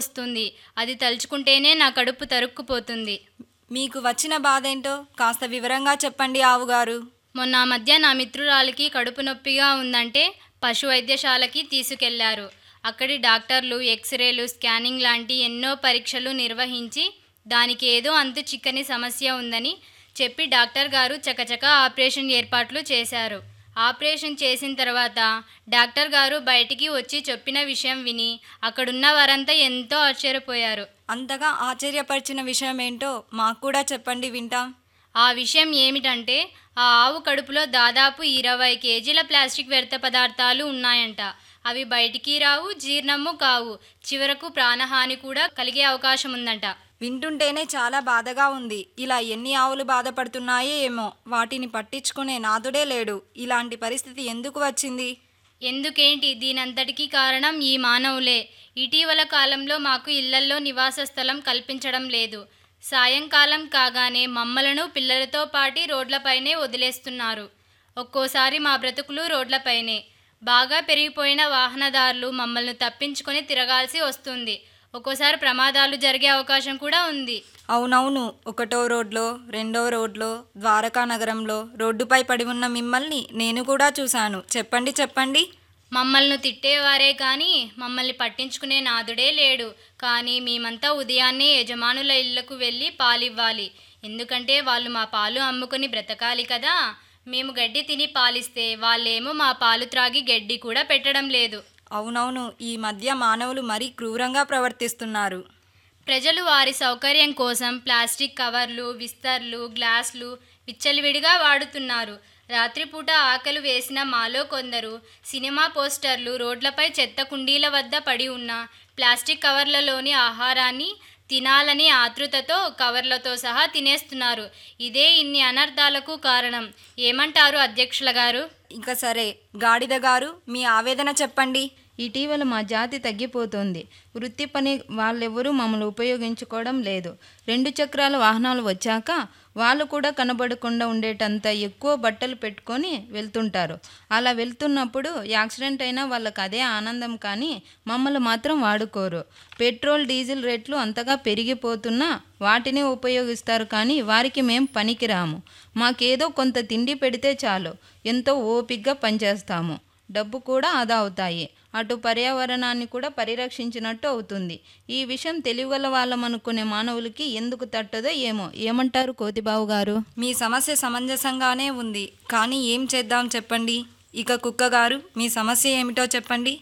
వస్తుంది అది తలుచుకుంటేనే నా కడుపు తరుక్కుపోతుంది మీకు వచ్చిన బాధ ఏంటో కాస్త వివరంగా చెప్పండి ఆవుగారు మొన్న ఆ మధ్య నా మిత్రురాలికి కడుపు నొప్పిగా ఉందంటే పశు వైద్యశాలకి తీసుకెళ్లారు అక్కడి డాక్టర్లు ఎక్స్రేలు స్కానింగ్ లాంటి ఎన్నో పరీక్షలు నిర్వహించి దానికి ఏదో అంతు చిక్కని సమస్య ఉందని చెప్పి డాక్టర్ గారు చకచక ఆపరేషన్ ఏర్పాట్లు చేశారు ఆపరేషన్ చేసిన తర్వాత డాక్టర్ గారు బయటికి వచ్చి చెప్పిన విషయం విని అక్కడున్న వారంతా ఎంతో ఆశ్చర్యపోయారు అంతగా ఆశ్చర్యపరిచిన విషయం ఏంటో మాకు కూడా చెప్పండి వింటాం ఆ విషయం ఏమిటంటే ఆ ఆవు కడుపులో దాదాపు ఇరవై కేజీల ప్లాస్టిక్ వ్యర్థ పదార్థాలు ఉన్నాయంట అవి బయటికి రావు జీర్ణము కావు చివరకు ప్రాణహాని కూడా కలిగే అవకాశం ఉందంట వింటుంటేనే చాలా బాధగా ఉంది ఇలా ఎన్ని ఆవులు బాధపడుతున్నాయో ఏమో వాటిని పట్టించుకునే నాదుడే లేడు ఇలాంటి పరిస్థితి ఎందుకు వచ్చింది ఎందుకేంటి దీనంతటికీ కారణం ఈ మానవులే ఇటీవల కాలంలో మాకు ఇళ్లల్లో నివాస స్థలం కల్పించడం లేదు సాయంకాలం కాగానే మమ్మలను పిల్లలతో పాటి రోడ్లపైనే వదిలేస్తున్నారు ఒక్కోసారి మా బ్రతుకులు రోడ్లపైనే బాగా పెరిగిపోయిన వాహనదారులు మమ్మల్ని తప్పించుకొని తిరగాల్సి వస్తుంది ఒక్కోసారి ప్రమాదాలు జరిగే అవకాశం కూడా ఉంది అవునవును ఒకటో రోడ్లో రెండో రోడ్లో ద్వారకా నగరంలో రోడ్డుపై పడి ఉన్న మిమ్మల్ని నేను కూడా చూశాను చెప్పండి చెప్పండి మమ్మల్ని తిట్టేవారే కానీ మమ్మల్ని పట్టించుకునే నాదుడే లేడు కానీ మేమంతా ఉదయాన్నే యజమానుల ఇళ్లకు వెళ్ళి పాలివ్వాలి ఎందుకంటే వాళ్ళు మా పాలు అమ్ముకుని బ్రతకాలి కదా మేము గడ్డి తిని పాలిస్తే వాళ్ళేమో మా పాలు త్రాగి గడ్డి కూడా పెట్టడం లేదు అవునవును ఈ మధ్య మానవులు మరీ క్రూరంగా ప్రవర్తిస్తున్నారు ప్రజలు వారి సౌకర్యం కోసం ప్లాస్టిక్ కవర్లు విస్తర్లు గ్లాసులు విచ్చలవిడిగా వాడుతున్నారు రాత్రిపూట ఆకలి వేసిన మాలో కొందరు సినిమా పోస్టర్లు రోడ్లపై చెత్త కుండీల వద్ద పడి ఉన్న ప్లాస్టిక్ కవర్లలోని ఆహారాన్ని తినాలని ఆతృతతో కవర్లతో సహా తినేస్తున్నారు ఇదే ఇన్ని అనర్థాలకు కారణం ఏమంటారు అధ్యక్షుల గారు ఇంకా సరే గాడిద గారు మీ ఆవేదన చెప్పండి ఇటీవల మా జాతి తగ్గిపోతుంది వృత్తి పని వాళ్ళెవరూ మమ్మల్ని ఉపయోగించుకోవడం లేదు రెండు చక్రాల వాహనాలు వచ్చాక వాళ్ళు కూడా కనబడకుండా ఉండేటంత ఎక్కువ బట్టలు పెట్టుకొని వెళ్తుంటారు అలా వెళ్తున్నప్పుడు యాక్సిడెంట్ అయినా వాళ్ళకి అదే ఆనందం కానీ మమ్మల్ని మాత్రం వాడుకోరు పెట్రోల్ డీజిల్ రేట్లు అంతగా పెరిగిపోతున్నా వాటిని ఉపయోగిస్తారు కానీ వారికి మేం పనికిరాము మాకేదో కొంత తిండి పెడితే చాలు ఎంతో ఓపిగ్గా పనిచేస్తాము డబ్బు కూడా ఆదా అవుతాయి అటు పర్యావరణాన్ని కూడా పరిరక్షించినట్టు అవుతుంది ఈ విషయం తెలివిగల వాళ్ళం అనుకునే మానవులకి ఎందుకు తట్టదో ఏమో ఏమంటారు కోతిబావు గారు మీ సమస్య సమంజసంగానే ఉంది కానీ ఏం చేద్దాం చెప్పండి ఇక కుక్క గారు మీ సమస్య ఏమిటో చెప్పండి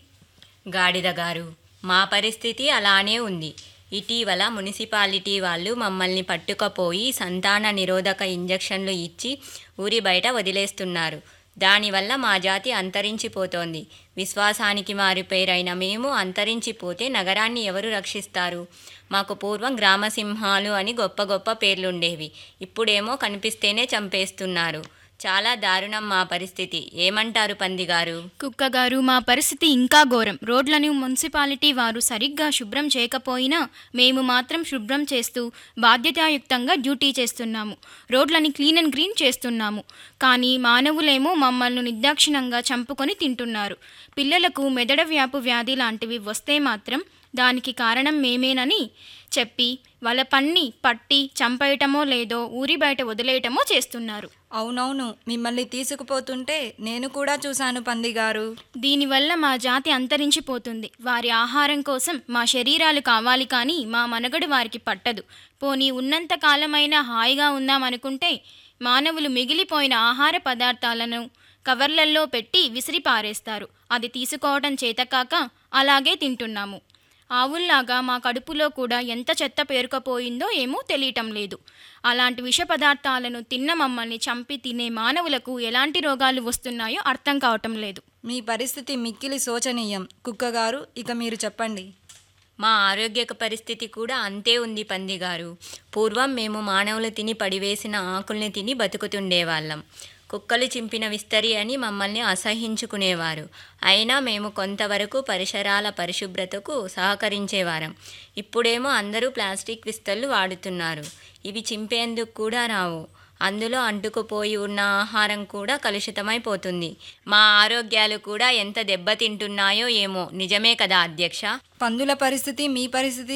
గాడిద గారు మా పరిస్థితి అలానే ఉంది ఇటీవల మున్సిపాలిటీ వాళ్ళు మమ్మల్ని పట్టుకపోయి సంతాన నిరోధక ఇంజెక్షన్లు ఇచ్చి ఊరి బయట వదిలేస్తున్నారు దానివల్ల మా జాతి అంతరించిపోతోంది విశ్వాసానికి మారిపోయిరైన మేము అంతరించిపోతే నగరాన్ని ఎవరు రక్షిస్తారు మాకు పూర్వం గ్రామసింహాలు అని గొప్ప గొప్ప పేర్లుండేవి ఇప్పుడేమో కనిపిస్తేనే చంపేస్తున్నారు చాలా దారుణం మా పరిస్థితి ఏమంటారు పందిగారు కుక్కగారు మా పరిస్థితి ఇంకా ఘోరం రోడ్లను మున్సిపాలిటీ వారు సరిగ్గా శుభ్రం చేయకపోయినా మేము మాత్రం శుభ్రం చేస్తూ బాధ్యతాయుక్తంగా డ్యూటీ చేస్తున్నాము రోడ్లని క్లీన్ అండ్ గ్రీన్ చేస్తున్నాము కానీ మానవులేమో మమ్మల్ని నిర్దాక్షిణంగా చంపుకొని తింటున్నారు పిల్లలకు మెదడు వ్యాపు వ్యాధి లాంటివి వస్తే మాత్రం దానికి కారణం మేమేనని చెప్పి వాళ్ళ పన్ని పట్టి చంపేయటమో లేదో ఊరి బయట వదిలేయటమో చేస్తున్నారు అవునవును మిమ్మల్ని తీసుకుపోతుంటే నేను కూడా చూశాను పంది గారు దీనివల్ల మా జాతి అంతరించిపోతుంది వారి ఆహారం కోసం మా శరీరాలు కావాలి కానీ మా మనగడు వారికి పట్టదు పోనీ ఉన్నంత కాలమైనా హాయిగా ఉందామనుకుంటే మానవులు మిగిలిపోయిన ఆహార పదార్థాలను కవర్లల్లో పెట్టి విసిరి పారేస్తారు అది తీసుకోవడం చేతకాక అలాగే తింటున్నాము ఆవుల్లాగా మా కడుపులో కూడా ఎంత చెత్త పేరుకపోయిందో ఏమో తెలియటం లేదు అలాంటి విష పదార్థాలను తిన్న మమ్మల్ని చంపి తినే మానవులకు ఎలాంటి రోగాలు వస్తున్నాయో అర్థం కావటం లేదు మీ పరిస్థితి మిక్కిలి శోచనీయం కుక్క గారు ఇక మీరు చెప్పండి మా ఆరోగ్య పరిస్థితి కూడా అంతే ఉంది పందిగారు పూర్వం మేము మానవులు తిని పడివేసిన ఆకుల్ని తిని బతుకుతుండేవాళ్ళం కుక్కలు చింపిన విస్తరి అని మమ్మల్ని అసహించుకునేవారు అయినా మేము కొంతవరకు పరిసరాల పరిశుభ్రతకు సహకరించేవారం ఇప్పుడేమో అందరూ ప్లాస్టిక్ విస్తళ్ళు వాడుతున్నారు ఇవి చింపేందుకు కూడా రావు అందులో అంటుకుపోయి ఉన్న ఆహారం కూడా కలుషితమైపోతుంది మా ఆరోగ్యాలు కూడా ఎంత దెబ్బతింటున్నాయో ఏమో నిజమే కదా అధ్యక్ష పందుల పరిస్థితి మీ పరిస్థితి